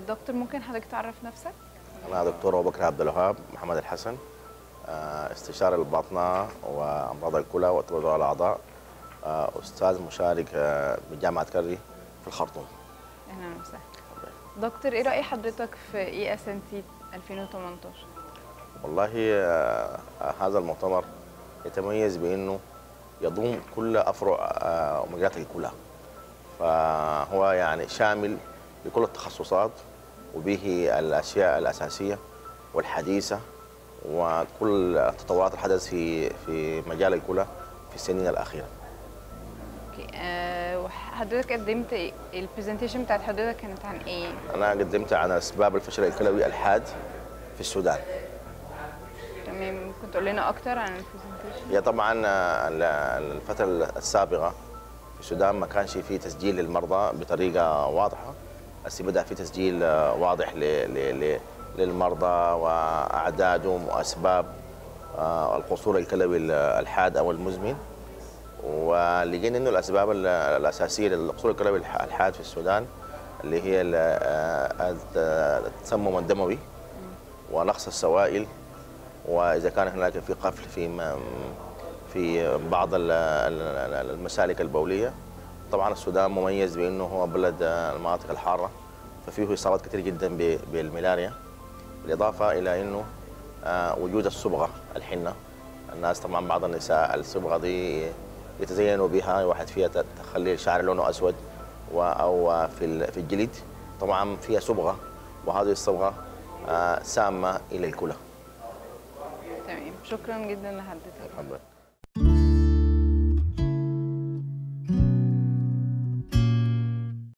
دكتور ممكن حضرتك تعرف نفسك أنا دكتور أبو بكر عبد الوهاب محمد الحسن آه، استشاري الباطنة وأمراض الكلى وتبادل الأعضاء آه، أستاذ مشارك آه، بجامعة كري في الخرطوم اهلا وسهلا دكتور ايه راي حضرتك في اي اس ان تي 2018 والله آه، آه، هذا المؤتمر يتميز بأنه يضم كل أفرع آه، مجالات الكلى فهو يعني شامل لكل التخصصات وبه الأشياء الأساسية والحديثة وكل التطورات الحدث في في مجال الكلى في السنين الأخيرة اوكي آه وحضرتك قدمت ايه البرزنتيشن بتاعت حضرتك كانت عن ايه أنا قدمت عن أسباب الفشل الكلوي الحاد في السودان تمام ممكن تقول لنا اكتر عن البرزنتيشن هي طبعا ال- الفترة السابقة في السودان ما كانش في تسجيل للمرضى بطريقة واضحة هسه بدأ في تسجيل آه، واضح ل- ل- ل- للمرضى وأعدادهم وأسباب آه، القصور الكلوي ال- الحاد أو المزمن ولقينا انه الاسباب ال- الاساسيه للقصور الكلوي الح- الحاد في السودان اللي هي ال- آه، التسمم الدموي ونقص السوائل واذا كان هناك في قفل في م- في بعض ال- ال- المسالك البوليه طبعا السودان مميز بانه هو بلد آه، المناطق الحاره ففيه اصابات كثير جدا ب- بالملاريا بالاضافه الى انه آه، وجود الصبغه الحنه الناس طبعا بعض النساء الصبغه دي يتزينوا بها واحد فيها ت- تخلي الشعر لونه اسود و- او في ال- في الجلد طبعا فيها صبغه وهذه الصبغه آه، سامه الى الكلى تمام شكرا جدا لحضرتك مرحبا